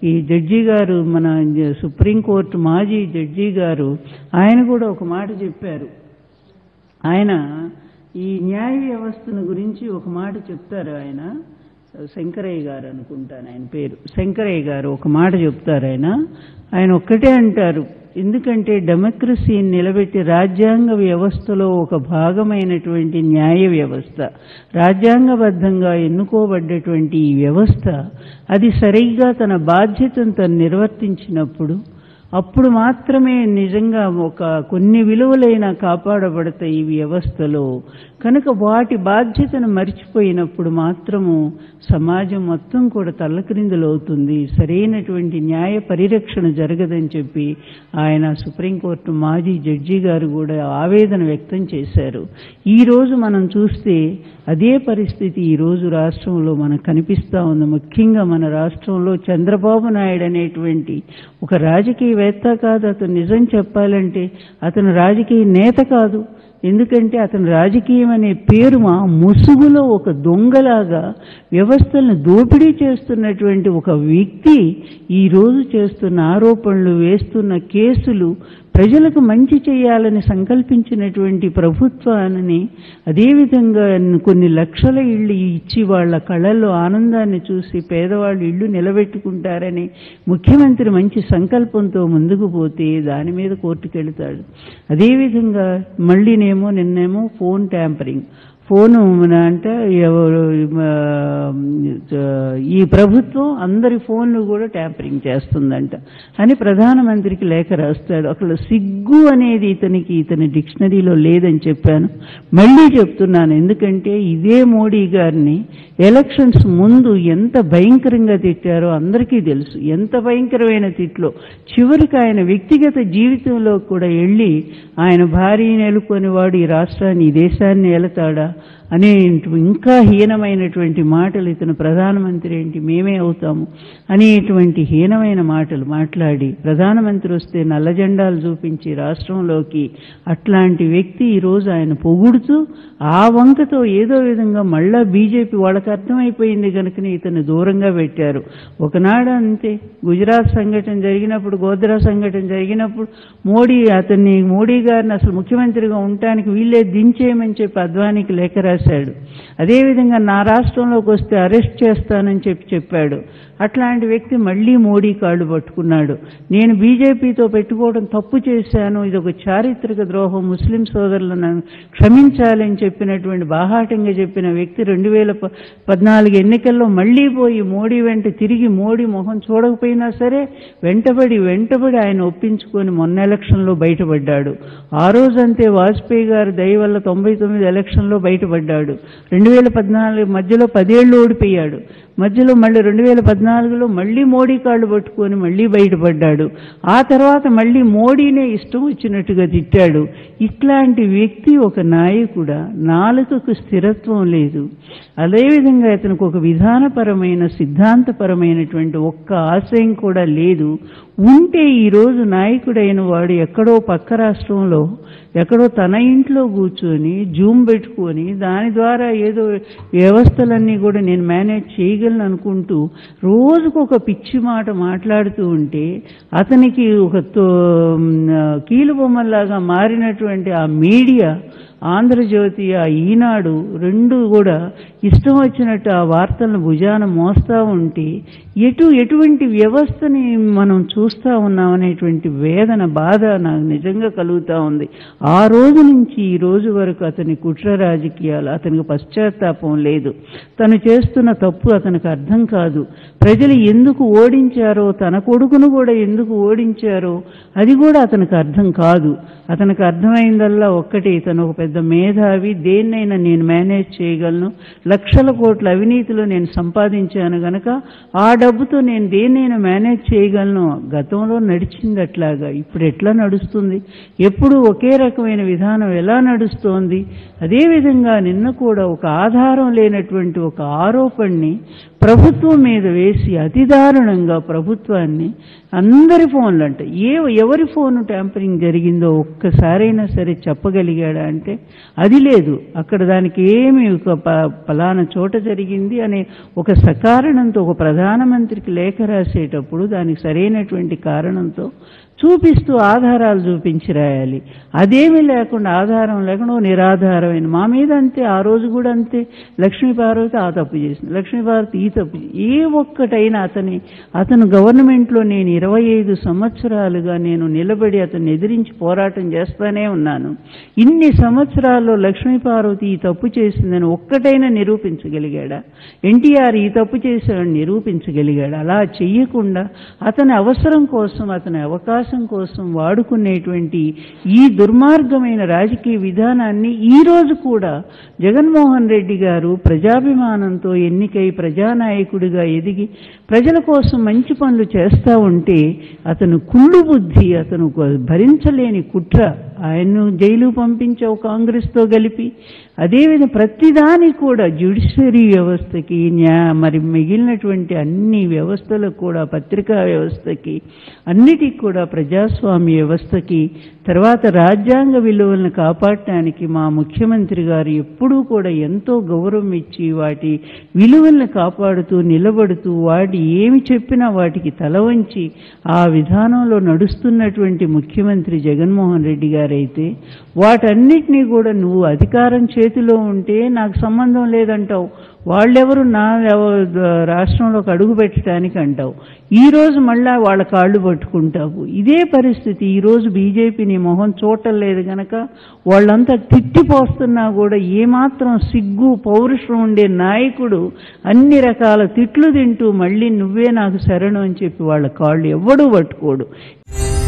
ఈ జడ్జి గారు మన సుప్రీంకోర్టు మాజీ జడ్జి గారు ఆయన కూడా ఒక మాట చెప్పారు ఆయన ఈ న్యాయ వ్యవస్థను గురించి ఒక మాట చెప్తారు ఆయన శంకరయ్య గారు అనుకుంటాను ఆయన పేరు శంకరయ్య గారు ఒక మాట చెప్తారు ఆయన ఆయన ఒక్కటే అంటారు ఎందుకంటే డెమోక్రసీని నిలబెట్టి రాజ్యాంగ వ్యవస్థలో ఒక భాగమైనటువంటి న్యాయ వ్యవస్థ రాజ్యాంగబద్ధంగా ఎన్నుకోబడ్డటువంటి ఈ వ్యవస్థ అది సరిగ్గా తన బాధ్యతను తను నిర్వర్తించినప్పుడు అప్పుడు మాత్రమే నిజంగా ఒక కొన్ని విలువలైనా కాపాడబడతాయి ఈ వ్యవస్థలో కనుక వాటి బాధ్యతను మర్చిపోయినప్పుడు మాత్రము సమాజం మొత్తం కూడా తల్లక్రిందులవుతుంది సరైనటువంటి న్యాయ పరిరక్షణ జరగదని చెప్పి ఆయన సుప్రీంకోర్టు మాజీ జడ్జి గారు కూడా ఆవేదన వ్యక్తం చేశారు ఈ రోజు మనం చూస్తే అదే పరిస్థితి ఈ రోజు రాష్ట్రంలో మనకు కనిపిస్తూ ఉంది ముఖ్యంగా మన రాష్ట్రంలో చంద్రబాబు నాయుడు అనేటువంటి ఒక రాజకీయవేత్త కాదు అతను నిజం చెప్పాలంటే అతను రాజకీయ నేత కాదు ఎందుకంటే అతను రాజకీయం అనే పేరు మా ముసుగులో ఒక దొంగలాగా వ్యవస్థలను దోపిడీ చేస్తున్నటువంటి ఒక వ్యక్తి ఈ రోజు చేస్తున్న ఆరోపణలు వేస్తున్న కేసులు ప్రజలకు మంచి చేయాలని సంకల్పించినటువంటి ప్రభుత్వాన్ని అదేవిధంగా కొన్ని లక్షల ఇళ్ళు ఇచ్చి వాళ్ళ కళల్లో ఆనందాన్ని చూసి పేదవాళ్ళు ఇళ్ళు నిలబెట్టుకుంటారని ముఖ్యమంత్రి మంచి సంకల్పంతో ముందుకు పోతే దాని మీద కోర్టుకెళ్తాడు అదేవిధంగా మళ్ళీనేమో నిన్నేమో ఫోన్ ట్యాంపరింగ్ ఫోను మన అంటే ఎవరు ఈ ప్రభుత్వం అందరి ఫోన్లు కూడా ట్యాంపరింగ్ చేస్తుందంట అని ప్రధానమంత్రికి లేఖ రాస్తాడు అసలు సిగ్గు అనేది ఇతనికి ఇతని డిక్షనరీలో లేదని చెప్పాను మళ్ళీ చెప్తున్నాను ఎందుకంటే ఇదే మోడీ గారిని ఎలక్షన్స్ ముందు ఎంత భయంకరంగా తిట్టారో అందరికీ తెలుసు ఎంత భయంకరమైన తిట్లో చివరికి ఆయన వ్యక్తిగత జీవితంలో కూడా వెళ్ళి ఆయన భార్యని ఎలుకొని వాడు ఈ రాష్ట్రాన్ని ఈ దేశాన్ని ఏలతాడా అనే ఇంకా హీనమైనటువంటి మాటలు ఇతను ప్రధానమంత్రి ఏంటి మేమే అవుతాము అనేటువంటి హీనమైన మాటలు మాట్లాడి ప్రధానమంత్రి వస్తే నల్ల జెండాలు చూపించి రాష్ట్రంలోకి అట్లాంటి వ్యక్తి ఈరోజు ఆయన పొగుడుతూ ఆ వంకతో ఏదో విధంగా మళ్ళా బీజేపీ వాళ్ళకి అర్థమైపోయింది కనుకనే ఇతను దూరంగా పెట్టారు ఒకనాడు అంతే గుజరాత్ సంఘటన జరిగినప్పుడు గోద్రా సంఘటన జరిగినప్పుడు మోడీ అతన్ని మోడీ గారిని అసలు ముఖ్యమంత్రిగా ఉండటానికి వీళ్ళే దించేయమని చెప్పి అద్వానికి లేఖ రాశాడు అదేవిధంగా నా రాష్ట్రంలోకి వస్తే అరెస్ట్ చేస్తానని చెప్పి చెప్పాడు అట్లాంటి వ్యక్తి మళ్ళీ మోడీ కాళ్ళు పట్టుకున్నాడు నేను బీజేపీతో పెట్టుకోవడం తప్పు చేశాను ఇది ఒక చారిత్రక ద్రోహం ముస్లిం సోదరులను క్షమించాలని చెప్పినటువంటి బాహాటంగా చెప్పిన వ్యక్తి రెండు వేల పద్నాలుగు ఎన్నికల్లో మళ్ళీ పోయి మోడీ వెంట తిరిగి మోడీ మొహం చూడకపోయినా సరే వెంటబడి వెంటబడి ఆయన ఒప్పించుకొని మొన్న ఎలక్షన్లో బయటపడ్డాడు ఆ రోజంతే వాజ్పేయి గారు దయ వల్ల తొంభై తొమ్మిది ఎలక్షన్లో బయటపడ్డాడు రెండు వేల పద్నాలుగు మధ్యలో పదేళ్ళు ఓడిపోయాడు మధ్యలో మళ్ళీ రెండు వేల పద్నాలుగులో మళ్ళీ మోడీ కాళ్ళు పట్టుకొని మళ్ళీ బయటపడ్డాడు ఆ తర్వాత మళ్ళీ మోడీనే ఇష్టం వచ్చినట్టుగా తిట్టాడు ఇట్లాంటి వ్యక్తి ఒక నాయకుడా నాలుకకు స్థిరత్వం లేదు అదేవిధంగా ఇతనికి ఒక విధానపరమైన సిద్ధాంతపరమైనటువంటి ఒక్క ఆశయం కూడా లేదు ఉంటే ఈరోజు నాయకుడైన వాడు ఎక్కడో పక్క రాష్ట్రంలో ఎక్కడో తన ఇంట్లో కూర్చొని జూమ్ పెట్టుకొని దాని ద్వారా ఏదో వ్యవస్థలన్నీ కూడా నేను మేనేజ్ చేయగలను అనుకుంటూ రోజుకు ఒక పిచ్చి మాట మాట్లాడుతూ ఉంటే అతనికి ఒక కీలుబొమ్మలాగా మారినటువంటి ఆ మీడియా ఆంధ్రజ్యోతి ఆ ఈనాడు రెండు కూడా ఇష్టం వచ్చినట్టు ఆ వార్తలను భుజాన మోస్తూ ఉంటే ఎటు ఎటువంటి వ్యవస్థని మనం చూస్తూ ఉన్నామనేటువంటి వేదన బాధ నాకు నిజంగా కలుగుతూ ఉంది ఆ రోజు నుంచి ఈ రోజు వరకు అతని కుట్ర రాజకీయాలు అతనికి పశ్చాత్తాపం లేదు తను చేస్తున్న తప్పు అతనికి అర్థం కాదు ప్రజలు ఎందుకు ఓడించారో తన కొడుకును కూడా ఎందుకు ఓడించారో అది కూడా అతనికి అర్థం కాదు అతనికి అర్థమైందల్లా ఒక్కటే తను ఒక పెద్ద మేధావి దేన్నైనా నేను మేనేజ్ చేయగలను లక్షల కోట్ల అవినీతిలో నేను సంపాదించాను గనక ఆ డబ్బుతో నేను దేన్నైనా మేనేజ్ చేయగలను గతంలో నడిచింది అట్లాగా ఇప్పుడు ఎట్లా నడుస్తుంది ఎప్పుడు ఒకే రకమైన విధానం ఎలా నడుస్తోంది అదేవిధంగా నిన్న కూడా ఒక ఆధారం లేనటువంటి ఒక ఆరోపణని ప్రభుత్వం మీద వేసి అతి దారుణంగా ప్రభుత్వాన్ని అందరి ఫోన్లు అంటే ఏ ఎవరి ఫోన్ ట్యాంపరింగ్ జరిగిందో ఒక్కసారైనా సరే చెప్పగలిగాడా అంటే అది లేదు అక్కడ దానికి ఏమి ఒక ప- పలానా చోట జరిగింది అనే ఒక సకారణంతో ఒక ప్రధానమంత్రికి లేఖ రాసేటప్పుడు దానికి సరైనటువంటి కారణంతో చూపిస్తూ ఆధారాలు చూపించి రాయాలి అదేమీ లేకుండా ఆధారం లేకుండా ఓ నిరాధారమైన మా మీద అంతే ఆ రోజు కూడా అంతే లక్ష్మీ పార్వతి ఆ తప్పు చేసింది లక్ష్మీ పార్వతి ఈ తప్పు చేసింది. ఏ ఒక్కటైనా అతని అతను గవర్నమెంట్లో నేను ఇరవై ఐదు సంవత్సరాలుగా నేను నిలబడి అతన్ని ఎదిరించి పోరాటం చేస్తానే ఉన్నాను ఇన్ని సంవత్సరాల్లో లక్ష్మీ పార్వతి ఈ తప్పు చేసిందని ఒక్కటైనా నిరూపించగలిగాడా ఎన్టీఆర్ ఈ తప్పు చేశాడని నిరూపించగలిగాడు అలా చెయ్యకుండా అతని అవసరం కోసం అతని అవకాశం కోసం వాడుకునేటువంటి ఈ దుర్మార్గమైన రాజకీయ విధానాన్ని ఈ రోజు కూడా జగన్మోహన్ రెడ్డి గారు ప్రజాభిమానంతో ఎన్నికై ప్రజానాయకుడిగా ఎదిగి ప్రజల కోసం మంచి పనులు చేస్తా ఉంటే అతను కుళ్ళు బుద్ధి అతను ఒక భరించలేని కుట్ర ఆయన్ను జైలు పంపించావు కాంగ్రెస్తో కలిపి అదేవిధంగా ప్రతిదానికి కూడా జ్యుడిషియరీ వ్యవస్థకి న్యా మరి మిగిలినటువంటి అన్ని వ్యవస్థలకు కూడా పత్రికా వ్యవస్థకి అన్నిటికి కూడా ప్రజాస్వామ్య వ్యవస్థకి తర్వాత రాజ్యాంగ విలువలను కాపాడటానికి మా ముఖ్యమంత్రి గారు ఎప్పుడూ కూడా ఎంతో గౌరవం ఇచ్చి వాటి విలువలను కాపాడుతూ నిలబడుతూ వాటి ఏమి చెప్పినా వాటికి తల వంచి ఆ విధానంలో నడుస్తున్నటువంటి ముఖ్యమంత్రి జగన్మోహన్ రెడ్డి గారైతే వాటన్నిటినీ కూడా నువ్వు అధికారం చేతిలో ఉంటే నాకు సంబంధం లేదంటావు వాళ్ళెవరు నా ఎవ- రాష్ట్రంలోకి అడుగు పెట్టడానికి అంటావు ఈ రోజు మళ్ళా వాళ్ళ కాళ్ళు పట్టుకుంటావు ఇదే పరిస్థితి ఈ రోజు బీజేపీ నీ మొహం చూడటం లేదు గనక వాళ్ళంతా తిట్టిపోస్తున్నా కూడా ఏమాత్రం సిగ్గు పౌరుషం ఉండే నాయకుడు అన్ని రకాల తిట్లు తింటూ మళ్ళీ నువ్వే నాకు శరణు అని చెప్పి వాళ్ళ కాళ్ళు ఎవ్వడూ పట్టుకోడు